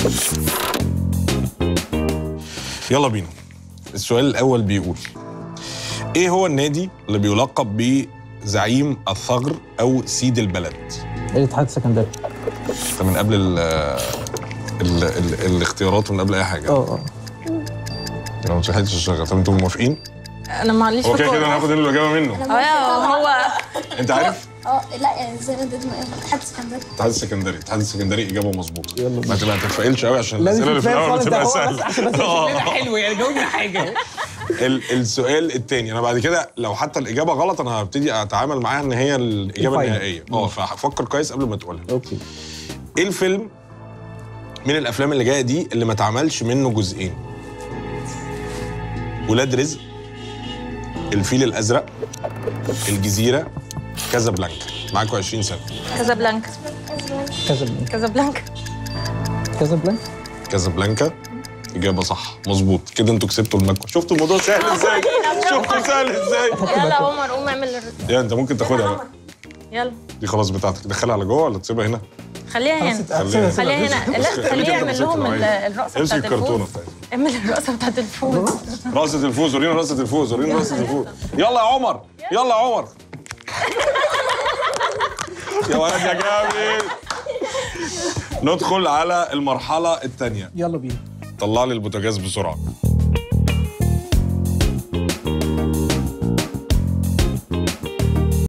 يلا بينا السؤال الاول بيقول ايه هو النادي اللي بيلقب بزعيم الثغر او سيد البلد الاتحاد السكندري ده من قبل ال ال ال الاختيارات ومن قبل اي حاجه اه اه انا ما لحقتش اشتغل طب انتوا موافقين انا معليش هو كده كده انا هاخد الاجابه منه اه هو انت عارف اه لا يعني زي ما انت الاتحاد السكندري الاتحاد السكندري الاتحاد السكندري اجابه مظبوطه يلا بينا. ما تبقى تتفائلش قوي عشان لازم الاسئله اللي في تتفائل الاول خالص، ده بتبقى هو بس سهله عشان بس آه. حلو يعني جاوبنا حاجه ال- السؤال الثاني انا بعد كده لو حتى الاجابه غلط انا هبتدي اتعامل معاها ان هي الاجابه الفاينل. النهائيه اه ففكر كويس قبل ما تقولها اوكي ايه الفيلم من الافلام اللي جايه دي اللي ما اتعملش منه جزئين ولاد رزق الفيل الازرق الجزيره كازابلانكا معاكم 20 سنه كازابلانكا كازابلانكا كازابلانكا كازابلانكا كازابلانكا اجابه صح مظبوط كده انتوا كسبتوا المكوى شفتوا الموضوع سهل ازاي شفتوا سهل ازاي يلا عمر قوم اعمل الر- يا انت ممكن تاخدها بقى يلا دي خلاص بتاعتك دخلها على جوه ولا تسيبها هنا خليها هنا خليها خليها هنا لا خليه يعمل لهم ال- الرقصه امسك بتاعت الكرتونه الفوز بتاعتك اعمل الرقصه بتاعت الفوز رقصة الفوز ورينا رقصة الفوز ورينا رقصة الفوز يلا يا عمر يلا يا عمر يا ولد يا جامد ندخل على المرحلة الثانية يلا بينا طلع لي البوتاجاز بسرعة